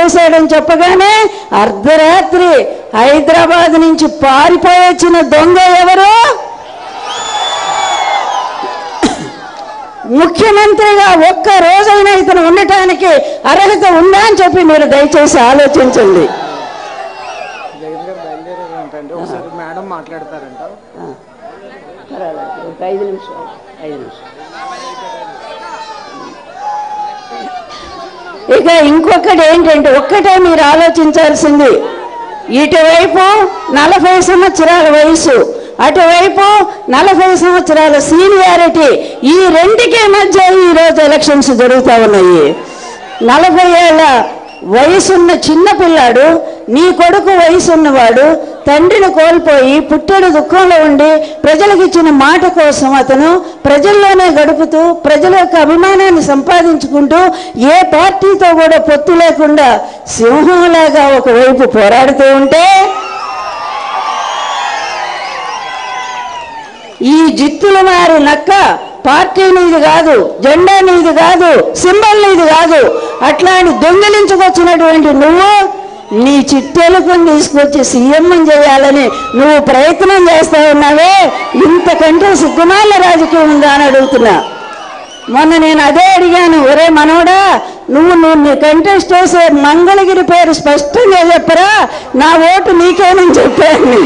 చేశాడని చెప్పగానే అర్ధరాత్రి హైదరాబాద్ నుంచి పారిపోయి వచ్చిన దొంగ ఎవరు ముఖ్యమంత్రిగా ఒక్క రోజైనా ఇతను ఉండటానికి అర్హత ఉందా అని చెప్పి మీరు దయచేసి ఆలోచించండి జగన్ గారు బయలుదేరారంటండి ఒకసారి మేడం మాట్లాడతారంట ఒక ఐదు నిమిషాలు ఐదు నిమిషాలు ఇక ఇంకొకటి ఏంటంటే ఒక్కటే మీరు ఆలోచించాల్సింది ఇటువైపు నలభై సంవత్సరాల వయసు అటువైపు నలభై సంవత్సరాల సీనియారిటీ ఈ రెండికి మధ్య ఈ రోజు ఎలక్షన్స్ జరుగుతూ ఉన్నాయి నలభై ఏళ్ళ వయసున్న చిన్న పిల్లాడు నీ కొడుకు వయసున్నవాడు తండ్రిని కోల్పోయి పుట్టెడు దుఃఖంలో ఉండి ప్రజలకు ఇచ్చిన మాట కోసం అతను ప్రజల్లోనే గడుపుతూ ప్రజల యొక్క అభిమానాన్ని సంపాదించుకుంటూ ఏ పార్టీతో కూడా పొత్తు లేకుండా సింహంలాగా ఒకవైపు పోరాడుతూ ఉంటే ఈ జిత్తుల మారి నక్క పార్టీ నీది కాదు జెండా నీది కాదు సింబల్ నీది కాదు అట్లాంటి దొంగిలించుకొచ్చినటువంటి నువ్వు నీ చిట్టెలుకుని తీసుకొచ్చి సీఎం చేయాలని నువ్వు ప్రయత్నం చేస్తా ఉన్నావే ఇంతకంటే సిగ్గుమాల రాజకీయం ఉందా అని అడుగుతున్నా మొన్న నేను అదే అడిగాను ఒరే మనోడా నువ్వు నువ్వు నీ కంటెస్ట్ చేసే మంగళగిరి పేరు స్పష్టంగా చెప్పరా నా ఓటు నీకేనని చెప్పాను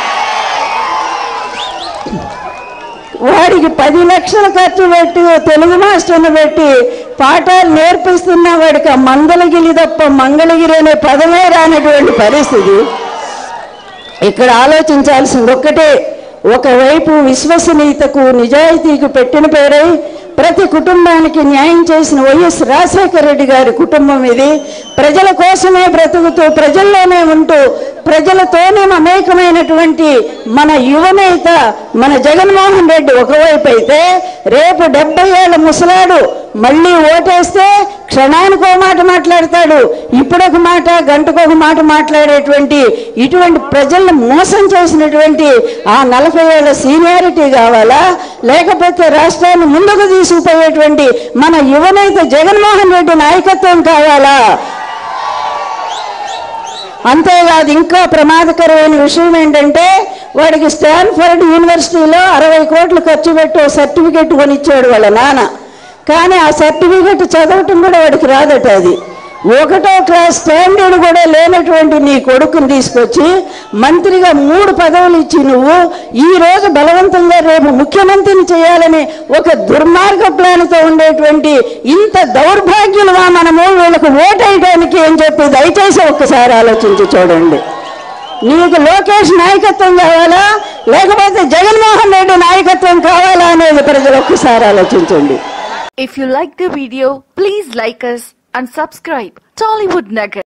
వాడికి పది లక్షలు ఖర్చు పెట్టి ఓ తెలుగు మాస్టర్ని పెట్టి పాఠాలు నేర్పిస్తున్న వాడికి ఆ మంగళగిరి తప్ప మంగళగిరి అనే పదమే రానటువంటి పరిస్థితి ఇక్కడ ఆలోచించాల్సింది ఒక్కటే ఒకవైపు విశ్వసనీయతకు నిజాయితీకి పెట్టిన పేరై ప్రతి కుటుంబానికి న్యాయం చేసిన వైఎస్ రాజశేఖర రెడ్డి గారి కుటుంబం ఇది ప్రజల కోసమే బ్రతుకుతూ ప్రజల్లోనే ఉంటూ ప్రజలతోనే మమేకమైనటువంటి మన యువనేత మన జగన్మోహన్ రెడ్డి ఒకవైపు అయితే రేపు డెబ్బై ఏళ్ళ ముసలాడు మళ్ళీ ఓటేస్తే క్షణానికి ఒక మాట మాట్లాడతాడు ఇప్పుడొక మాట గంటకొక మాట మాట్లాడేటువంటి ఇటువంటి ప్రజలను మోసం చేసినటువంటి ఆ నలభై ఏళ్ళ సీనియారిటీ కావాలా లేకపోతే రాష్ట్రాన్ని ముందుకు తీసుకుపోయేటువంటి మన యువనేత జగన్మోహన్ రెడ్డి నాయకత్వం కావాలా అంతేకాదు ఇంకా ప్రమాదకరమైన విషయం ఏంటంటే వాడికి స్టాన్ఫర్డ్ యూనివర్సిటీలో అరవై కోట్లు ఖర్చు పెట్టి ఓ సర్టిఫికెట్ కొనిచ్చాడు వాళ్ళ నాన్న కానీ ఆ సర్టిఫికెట్ చదవటం కూడా వాడికి రాదట అది ఒకటో క్లాస్ స్టాండర్డ్ కూడా లేనటువంటి నీ కొడుకుని తీసుకొచ్చి మంత్రిగా మూడు పదవులు ఇచ్చి నువ్వు ఈ రోజు బలవంతంగా రేపు ముఖ్యమంత్రిని చేయాలని ఒక దుర్మార్గ ప్లాన్తో ఉండేటువంటి ఇంత దౌర్భాగ్యులుగా మనము వీళ్ళకు ఓటేయడానికి అని చెప్పి దయచేసి ఒక్కసారి ఆలోచించి చూడండి నీకు లోకేష్ నాయకత్వం కావాలా లేకపోతే జగన్మోహన్ రెడ్డి నాయకత్వం కావాలా అనేది ప్రజలు ఒక్కసారి ఆలోచించండి If you like the video, please like us and subscribe Tollywood Nugget.